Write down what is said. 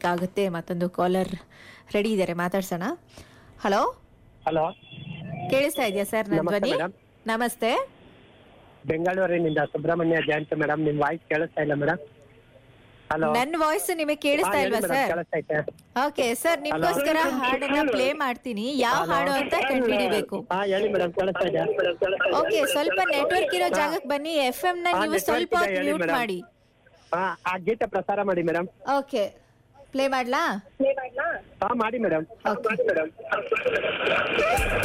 ಮಾಡಬೇಕಾಗುತ್ತೆ ಮತ್ತೊಂದು caller ready ಇದ್ದಾರೆ ಮಾತಾಡ್ಸೋಣ ಹಲೋ ಹಲೋ ಕೇಳಿಸ್ತಾ ಇದೆಯಾ ಸರ್ ನನ್ನ ನಮಸ್ತೆ ಧ್ವನಿ ಮೇಡಮ್. ನಮಸ್ತೆ ಬೆಂಗಳೂರಿನಿಂದ ಸುಬ್ರಹ್ಮಣ್ಯ ಜಯಂತ್ ಮೇಡಮ್ ನಿಮ್ ವಾಯ್ಸ್ ಕೇಳಿಸ್ತಾ ಇಲ್ಲ ಮೇಡಮ್ ಹಲೋ ನನ್ನ ವಾಯ್ಸ್ ನಿಮಗೆ ಕೇಳಿಸ್ತಾ ಇಲ್ವಾ ಸರ್ ಕೇಳಿಸ್ತೈತೆ ಓಕೆ ಸರ್ ನಿಮ್ಗೋಸ್ಕರ ಹಾಡನ್ನ ಪ್ಲೇ ಮಾಡ್ತೀನಿ ಯಾವ ಹಾಡು ಅಂತ ಕಂಡುಹಿಡಿಬೇಕು ಹಾ ಹೇಳಿ ಮೇಡಮ್ ಕೇಳಿಸ್ತಾ ಇದೆ ಓಕೆ ಸ್ವಲ್ಪ ನೆಟ್ವರ್ಕ್ ಇರೋ ಜಾಗಕ್ಕೆ ಬನ್ನಿ ಎಫ್ ಎಂ ನ ಹಾ, ನೀವು network ಸ್ವಲ್ಪ ಇದೆ, ಹೊತ್ತು ಹೇಳಿ ಮ್ಯೂಟ್ madam. ಮಾಡಿ ಹಾ ಆ ಗೀತೆ ಪ್ರಸಾರ ಮಾಡಿ ಮೇಡಮ್ ಓಕೆ ಪ್ಲೇ ಮಾಡ್ಲಾ ಹಾ ಮಾಡಿ ಮೇಡಮ್ Okay. ಮಾಡಿ ಮೇಡಮ್